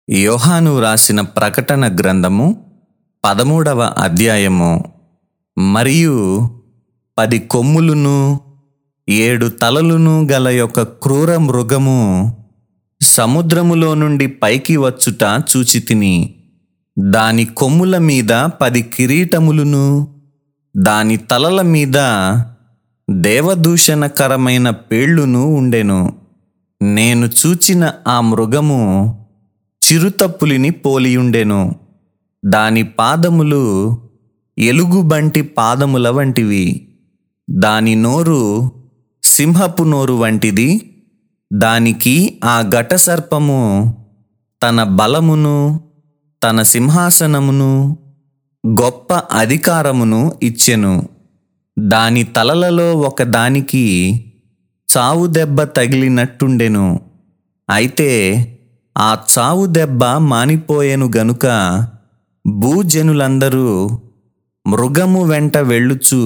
యోహాను రాసిన ప్రకటన గ్రంథము పదమూడవ అధ్యాయము మరియు పది కొమ్ములును ఏడు తలలును గల యొక్క క్రూర మృగము సముద్రములో నుండి పైకి వచ్చుట చూచితిని దాని కొమ్ముల మీద పది కిరీటములును దాని తలల మీద దేవదూషణకరమైన పేళ్ళును ఉండెను నేను చూచిన ఆ మృగము చిరుతపులిని పోలియుండెను దాని పాదములు ఎలుగుబంటి పాదముల వంటివి దాని నోరు సింహపు నోరు వంటిది దానికి ఆ ఘటసర్పము తన బలమును తన సింహాసనమును గొప్ప అధికారమును ఇచ్చెను దాని తలలలో ఒక దానికి చావు దెబ్బ తగిలినట్టుండెను అయితే ఆ చావు దెబ్బ మానిపోయెను గనుక భూజనులందరూ మృగము వెంట వెళ్ళుచు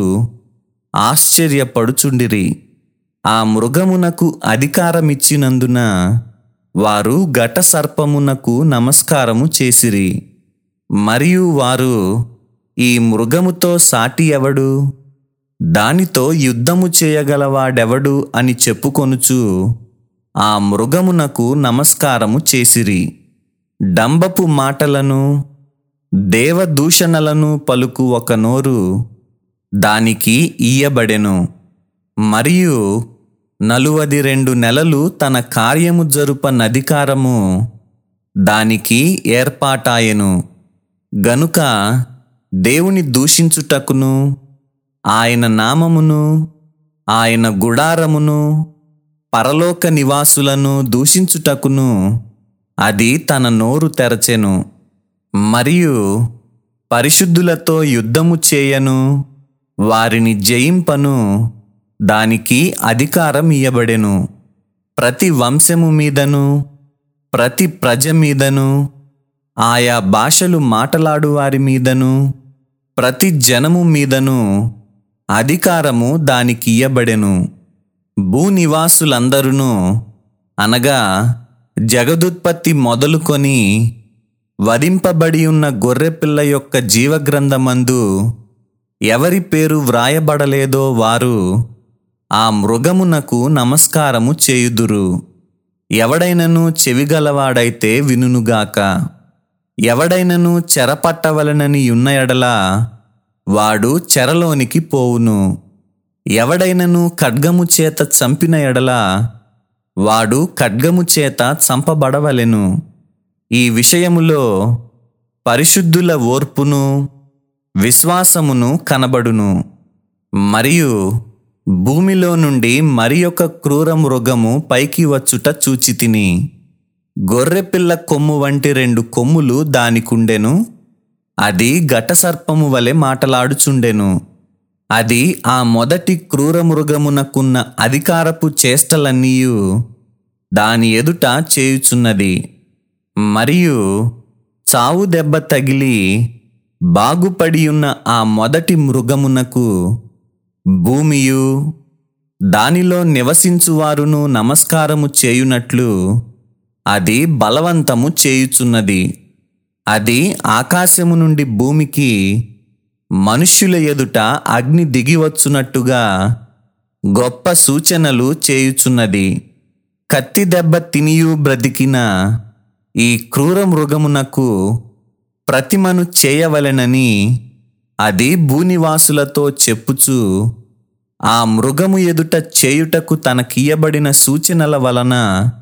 ఆశ్చర్యపడుచుండిరి ఆ మృగమునకు అధికారమిచ్చినందున వారు ఘట సర్పమునకు నమస్కారము చేసిరి మరియు వారు ఈ మృగముతో సాటి ఎవడు దానితో యుద్ధము చేయగలవాడెవడు అని చెప్పుకొనుచు ఆ మృగమునకు నమస్కారము చేసిరి డంబపు మాటలను దేవదూషణలను పలుకు ఒక నోరు దానికి ఇయ్యబడెను మరియు నలువది రెండు నెలలు తన కార్యము జరుప నధికారము దానికి ఏర్పాటాయెను గనుక దేవుని దూషించుటకును ఆయన నామమును ఆయన గుడారమును పరలోక నివాసులను దూషించుటకును అది తన నోరు తెరచెను మరియు పరిశుద్ధులతో యుద్ధము చేయను వారిని జయింపను దానికి అధికారం ఇయ్యబడెను ప్రతి వంశము మీదను ప్రతి ప్రజ మీదను ఆయా భాషలు మాటలాడు వారి మీదను ప్రతి జనము మీదను అధికారము దానికి ఇయ్యబడెను భూనివాసులందరూ అనగా జగదుత్పత్తి మొదలుకొని వధింపబడి ఉన్న గొర్రెపిల్ల యొక్క జీవగ్రంథమందు ఎవరి పేరు వ్రాయబడలేదో వారు ఆ మృగమునకు నమస్కారము చేయుదురు ఎవడైనను చెవిగలవాడైతే వినుగాక ఎవడైనను చెరపట్టవలనని ఉన్న ఎడల వాడు చెరలోనికి పోవును ఎవడైనను ఖడ్గము చేత చంపిన ఎడల వాడు ఖడ్గము చేత చంపబడవలెను ఈ విషయములో పరిశుద్ధుల ఓర్పును విశ్వాసమును కనబడును మరియు భూమిలో నుండి మరి ఒక క్రూర మృగము పైకి వచ్చుట చూచితిని గొర్రెపిల్ల కొమ్ము వంటి రెండు కొమ్ములు దానికుండెను అది ఘటసర్పము వలె మాటలాడుచుండెను అది ఆ మొదటి క్రూర మృగమునకున్న అధికారపు చేష్టలన్నీయు దాని ఎదుట చేయుచున్నది మరియు చావు దెబ్బ తగిలి బాగుపడి ఉన్న ఆ మొదటి మృగమునకు భూమియు దానిలో నివసించువారును నమస్కారము చేయునట్లు అది బలవంతము చేయుచున్నది అది ఆకాశము నుండి భూమికి మనుష్యుల ఎదుట అగ్ని దిగివచ్చునట్టుగా గొప్ప సూచనలు చేయుచున్నది కత్తి దెబ్బ తినియు బ్రతికిన ఈ క్రూర మృగమునకు ప్రతిమను చేయవలెనని అది భూనివాసులతో చెప్పుచు ఆ మృగము ఎదుట చేయుటకు తనకియ్యబడిన సూచనల వలన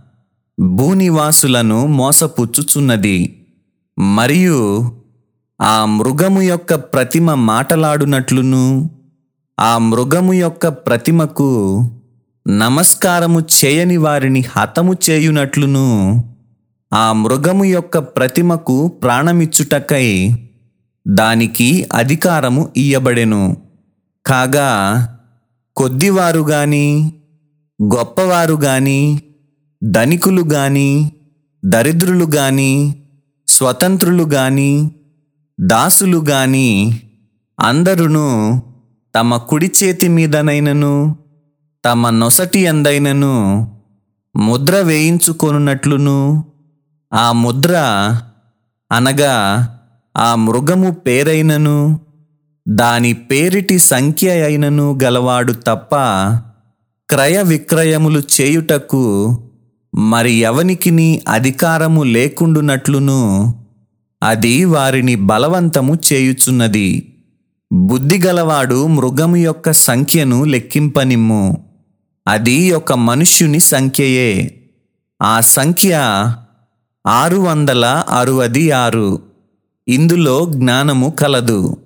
భూనివాసులను మోసపుచ్చుచున్నది మరియు ఆ మృగము యొక్క ప్రతిమ మాటలాడునట్లును ఆ మృగము యొక్క ప్రతిమకు నమస్కారము చేయని వారిని హతము చేయునట్లును ఆ మృగము యొక్క ప్రతిమకు ప్రాణమిచ్చుటకై దానికి అధికారము ఇయ్యబడెను కాగా కొద్దివారు గాని గొప్పవారు గాని ధనికులు గాని దరిద్రులు గాని స్వతంత్రులు గాని దాసులు గాని అందరును తమ కుడి చేతి మీదనైనను తమ నొసటి అందైనను ముద్ర వేయించుకొనున్నట్లును ఆ ముద్ర అనగా ఆ మృగము పేరైనను దాని పేరిటి సంఖ్య అయినను గలవాడు తప్ప క్రయ విక్రయములు చేయుటకు మరి ఎవనికిని అధికారము లేకుండునట్లును అది వారిని బలవంతము చేయుచున్నది బుద్ధిగలవాడు మృగము యొక్క సంఖ్యను లెక్కింపనిమ్ము అది ఒక మనుష్యుని సంఖ్యయే ఆ సంఖ్య ఆరు వందల అరువది ఆరు ఇందులో జ్ఞానము కలదు